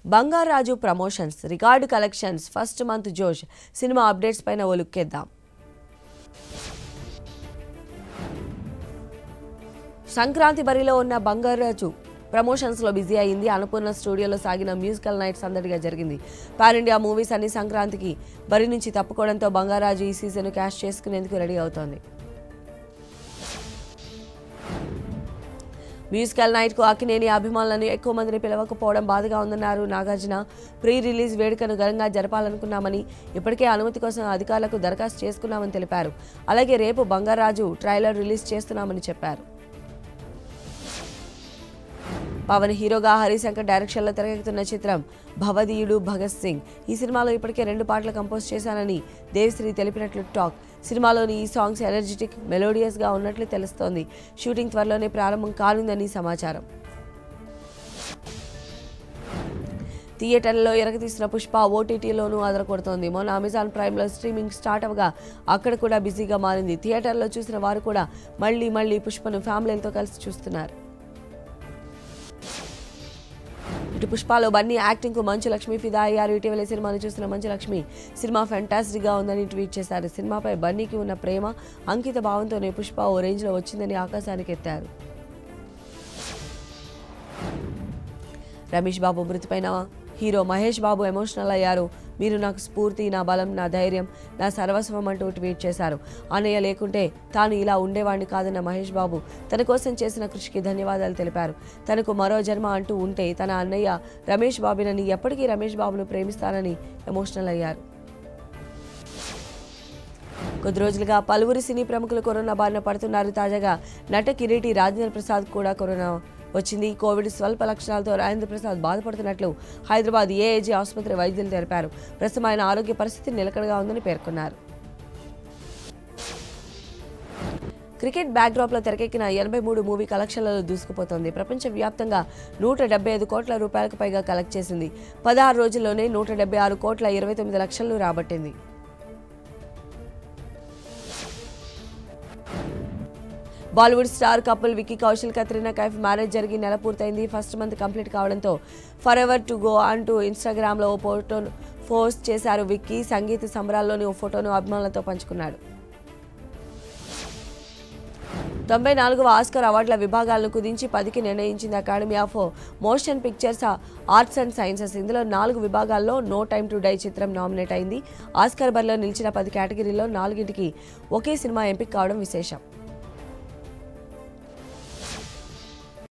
Bangarraju promotions record collections first month జోష్ cinema updates పైన ఓ లుక్ ఇద్దాం సంక్రాంతి బరిలో ఉన్న బంగారాజు ప్రమోషన్స్లో బిజీ అయింది అన్నపూర్ణ స్టూడియోలో సాగిన మ్యూజికల్ నైట్ సందడిగా జరిగింది పాన్ ఇండియా మూవీస్ అన్ని సంక్రాంతికి బరి నుంచి తప్పుకోవడంతో బంగారాజు ఈ సీజన్ క్యాష్ చేసుకునేందుకు రెడీ అవుతోంది మ్యూజికల్ నైట్కు అక్కినేని అభిమానులను ఎక్కువ మందిని పిలవకపోవడం బాధగా ఉందన్నారు నాగార్జున ప్రీ రిలీజ్ వేడుకను ఘనంగా జరపాలనుకున్నామని ఇప్పటికే అనుమతి కోసం అధికారులకు దరఖాస్తు చేసుకున్నామని తెలిపారు అలాగే రేపు బంగారాజు ట్రైలర్ రిలీజ్ చేస్తున్నామని చెప్పారు పవన్ హీరోగా హరిశంకర్ డైరెక్షన్లో తెరకెక్కుతున్న చిత్రం భవదీయుడు భగత్ సింగ్ ఈ సినిమాలో ఇప్పటికే రెండు పాటలు కంపోజ్ చేశానని దేవిశ్రీ తెలిపినట్లు టాక్ సినిమాలోని ఈ సాంగ్స్ ఎనర్జెటిక్ మెలోడియస్గా ఉన్నట్లు తెలుస్తోంది షూటింగ్ త్వరలోనే ప్రారంభం కానుందని సమాచారం థియేటర్లలో ఎరగతీసిన పుష్ప ఓటీటీలోనూ అదరకొడుతోంది మొన్న అమెజాన్ ప్రైమ్లో స్ట్రీమింగ్ స్టార్ట్ అవగా అక్కడ కూడా బిజీగా మారింది థియేటర్లో చూసిన వారు కూడా మళ్ళీ మళ్ళీ పుష్పను ఫ్యామిలీలతో కలిసి చూస్తున్నారు ఇటు పుష్పలో బన్నీ యాక్టింగ్ కు మంచు లక్ష్మి ఫిదా అయ్యారు ఇటీవల సినిమాను చూసిన మంచు లక్ష్మి సినిమా ఫ్యాంటాస్టిక్ గా ఉందని ట్వీట్ చేశారు సినిమాపై బన్నీకి ఉన్న ప్రేమ అంకిత భావంతోనే పుష్ప ఓ రేంజ్ లో వచ్చిందని ఆకాశానికి ఎత్తారు రమేష్ బాబు మృతిపైన హీరో మహేష్ బాబు ఎమోషనల్ అయ్యారు మీరు నాకు స్ఫూర్తి నా బలం నా ధైర్యం నా సర్వస్వం అంటూ ట్వీట్ చేశారు అన్నయ్య లేకుంటే తాను ఇలా ఉండేవాడిని కాదన్న మహేష్ బాబు తన కోసం చేసిన కృషికి ధన్యవాదాలు తెలిపారు తనకు మరో జన్మ అంటూ ఉంటే తన అన్నయ్య రమేష్ బాబునని ఎప్పటికీ రమేష్ బాబును ప్రేమిస్తానని ఎమోషనల్ అయ్యారు కొద్ది రోజులుగా పలువురు సినీ ప్రముఖులు కరోనా బారిన పడుతున్నారు తాజాగా నట కిరీటి రాజేంద్ర ప్రసాద్ కూడా కరోనా వచ్చింది కోవిడ్ స్వల్ప లక్షణాలతో రాజేంద్ర ప్రసాద్ బాధపడుతున్నట్లు హైదరాబాద్ ఏఏజీ ఆసుపత్రి వైద్యులు తెలిపారు ప్రస్తుతం ఆయన ఆరోగ్య పరిస్థితి నిలకడగా ఉందని పేర్కొన్నారు క్రికెట్ బ్యాక్డ్రాప్లో తెరకెక్కిన ఎనభై మూడు మూవీ కలెక్షన్లలో దూసుకుపోతోంది ప్రపంచవ్యాప్తంగా నూట డెబ్బై ఐదు కోట్ల రూపాయలకు పైగా కలెక్ట్ చేసింది పదహారు రోజుల్లోనే నూట డెబ్బై ఆరు కోట్ల ఇరవై తొమ్మిది లక్షలు రాబట్టింది Bollywood star couple Vicky Kaushal Katrina Kaif marriage జరిగి నెల పూర్తయింది ఫస్ట్ మంత్ కంప్లీట్ కావడంతో ఫర్ ఎవర్ టు గో అంటూ ఇన్స్టాగ్రామ్లో ఓ ఫోటోను పోస్ట్ చేశారు విక్కీ సంగీత సంబరాల్లోని ఓ ఫోటోను అభిమానులతో పంచుకున్నాడు తొంభై నాలుగవ ఆస్కర్ అవార్డుల విభాగాలను కుదించి పదికి నిర్ణయించింది academy of motion pictures arts and sciences ఇందులో నాలుగు విభాగాల్లో నో టైమ్ టు డై చిత్రం నామినేట్ అయింది ఆస్కర్ బరిలో నిలిచిన పది కేటగిరీల్లో నాలుగింటికి ఒకే సినిమా ఎంపిక కావడం విశేషం